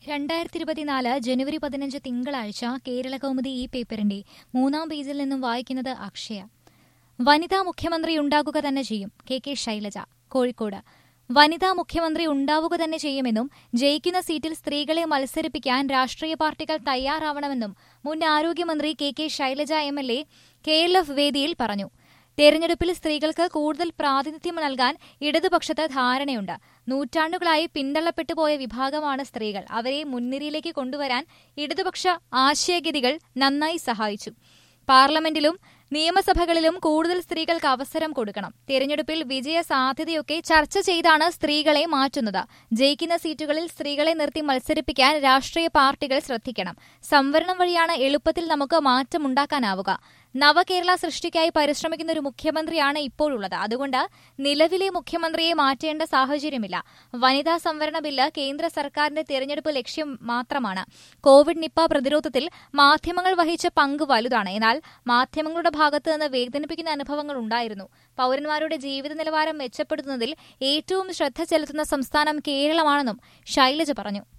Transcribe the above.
രണ്ടായിരത്തി ഇരുപത്തിനാല് ജനുവരി പതിനഞ്ച് തിങ്കളാഴ്ച കേരള കൗമുദി ഈ പേപ്പറിന്റെ മൂന്നാം പേജിൽ നിന്നും വായിക്കുന്നത് അക്ഷയ വനിതാ മുഖ്യമന്ത്രി ഉണ്ടാകുക തന്നെ ചെയ്യും കെ കെ ശൈലജ കോഴിക്കോട് വനിതാ മുഖ്യമന്ത്രി ഉണ്ടാവുക തന്നെ ചെയ്യുമെന്നും ജയിക്കുന്ന സീറ്റിൽ സ്ത്രീകളെ മത്സരിപ്പിക്കാൻ രാഷ്ട്രീയ പാർട്ടികൾ തയ്യാറാവണമെന്നും മുൻ ആരോഗ്യമന്ത്രി K K Shailaja M L A K L F വേദിയിൽ പറഞ്ഞു തെരഞ്ഞെടുപ്പിൽ സ്ത്രീകൾക്ക് കൂടുതൽ പ്രാതിനിധ്യം നൽകാൻ ഇടതുപക്ഷത്ത് ധാരണയുണ്ട് നൂറ്റാണ്ടുകളായി പിന്തള്ളപ്പെട്ടുപോയ വിഭാഗമാണ് സ്ത്രീകൾ അവരെ മുൻനിരയിലേക്ക് കൊണ്ടുവരാൻ ഇടതുപക്ഷ ആശയഗതികൾ നന്നായി സഹായിച്ചു പാർലമെന്റിലും നിയമസഭകളിലും കൂടുതൽ സ്ത്രീകൾക്ക് അവസരം കൊടുക്കണം തെരഞ്ഞെടുപ്പിൽ വിജയ സാധ്യതയൊക്കെ ചർച്ച ചെയ്താണ് സ്ത്രീകളെ മാറ്റുന്നത് ജയിക്കുന്ന സീറ്റുകളിൽ സ്ത്രീകളെ നിർത്തി മത്സരിപ്പിക്കാൻ രാഷ്ട്രീയ പാർട്ടികൾ ശ്രദ്ധിക്കണം സംവരണം വഴിയാണ് എളുപ്പത്തിൽ നമുക്ക് മാറ്റമുണ്ടാക്കാനാവുക നവകേരള സൃഷ്ടിക്കായി പരിശ്രമിക്കുന്ന ഒരു മുഖ്യമന്ത്രിയാണ് ഇപ്പോഴുള്ളത് അതുകൊണ്ട് നിലവിലെ മുഖ്യമന്ത്രിയെ മാറ്റേണ്ട സാഹചര്യമില്ല വനിതാ സംവരണ ബില്ല് കേന്ദ്ര സർക്കാരിന്റെ തെരഞ്ഞെടുപ്പ് ലക്ഷ്യം മാത്രമാണ് കോവിഡ് നിപ്പ പ്രതിരോധത്തിൽ മാധ്യമങ്ങൾ വഹിച്ച പങ്ക് വലുതാണ് എന്നാൽ മാധ്യമങ്ങളുടെ ഭാഗത്ത് നിന്ന് വേദനിപ്പിക്കുന്ന അനുഭവങ്ങൾ ഉണ്ടായിരുന്നു പൌരന്മാരുടെ ജീവിത നിലവാരം മെച്ചപ്പെടുത്തുന്നതിൽ ഏറ്റവും ശ്രദ്ധ ചെലുത്തുന്ന സംസ്ഥാനം കേരളമാണെന്നും ശൈലജ പറഞ്ഞു